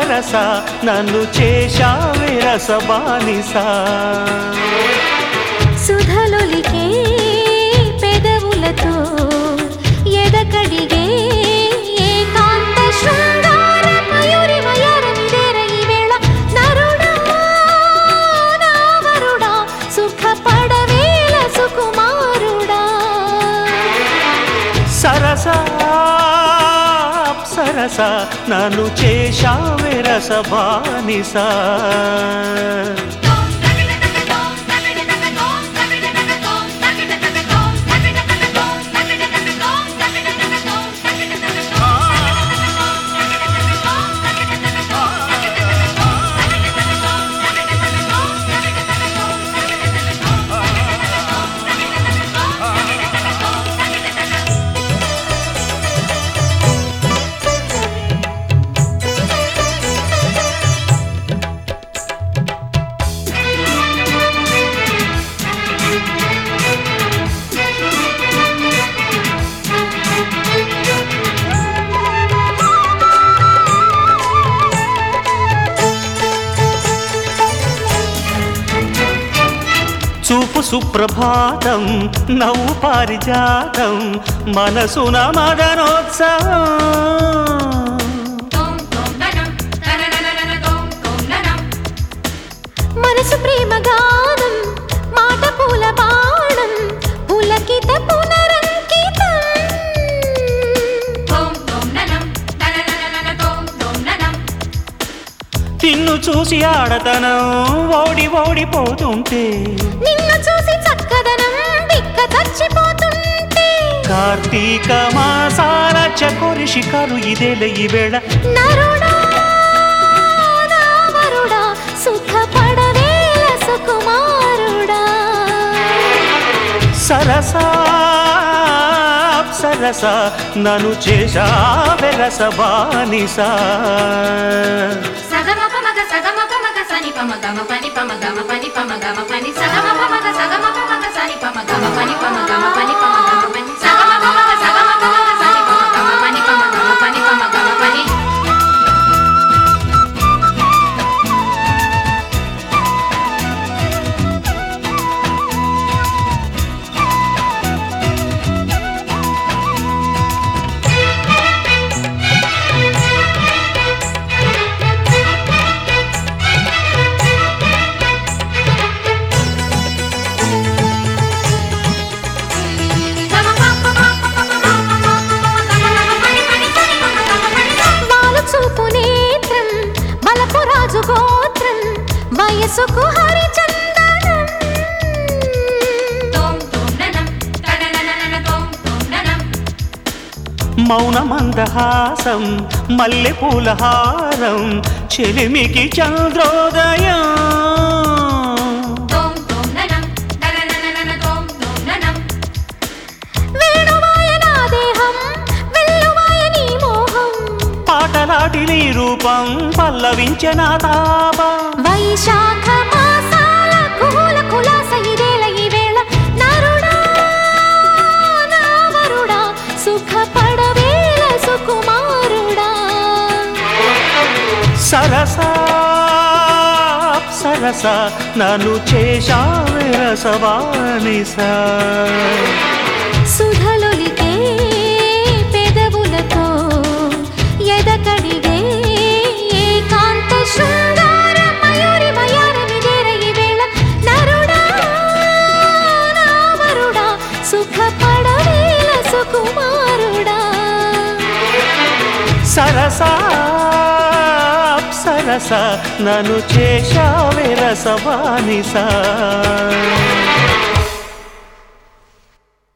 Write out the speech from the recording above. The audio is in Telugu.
సరస నన్ను చేశావే రసబానిసా సుధలొలికే పెదవులతో ఎదకడిగే ఏకాంత శృంగార మయూరి వయారమిదేర ఈ వేళ నరుడా నా వరుడా సుఖపడవేల సుకుమారుడా సరస సరస నన్ను చేశావే రసబానిసా చూపు సుప్రభాతం నవ్వు పారిజాతం మనసున మదనోత్సవం మనసు ప్రేమ గానం మాట పూల బాణం పులకిత పునరంకితం తిన్ను చూసి ఆడతనం ఓడి ఓడిపోతుంటే నిన్ను చూసి చక్కదనం దిక్క చచ్చిపోతుంటే కార్తీక మాసాల చకోరి షికారు ఇదేల ఈ వేళ నరుడా నా వరుడా సుఖపడవేల సుకుమారుడా సరస సరస నన్ను చేశావే రసబానిసా సగమప మగ సగమప మగ సని పమ గమ పని పమ గమ పని పమ గమ పని సగమప మగ సగమప మగ సని పమ గమ పని పమ గమ పని పమ గమ పని సగమప మగ సగమప మగ సని పమ గమ పని పమ గమ పని పమ గమ పని వాలు చూపు నేత్రం బలపు రాజు గోత్రం వయసుకు హరిచందనం మౌన మందహాసం మల్లె పూలహారం చెలిమికి చంద్రోదయం వేణువాయ నా దేహం వెల్లువాయ నీ మోహం పాటలాటి నీ రూపం పల్లవించిన తాపం వైశాఖ మాసాల కుహుల కులాస ఇదేల ఈ వేళ నరుడా నా వరుడా సుఖపడవేల సుకుమారుడా సరస సరస నన్ను చేశావే రసవానిసా సుధలొలికే పెదవులతో ఎదకడిగే ఏకాంత శృంగార మయూరి వయారమిదేర ఈ వేళ నరుడా నా వరుడా సుఖపడవేల సుకుమారుడా సరస సరస నన్ను చేశావే రసవానిసా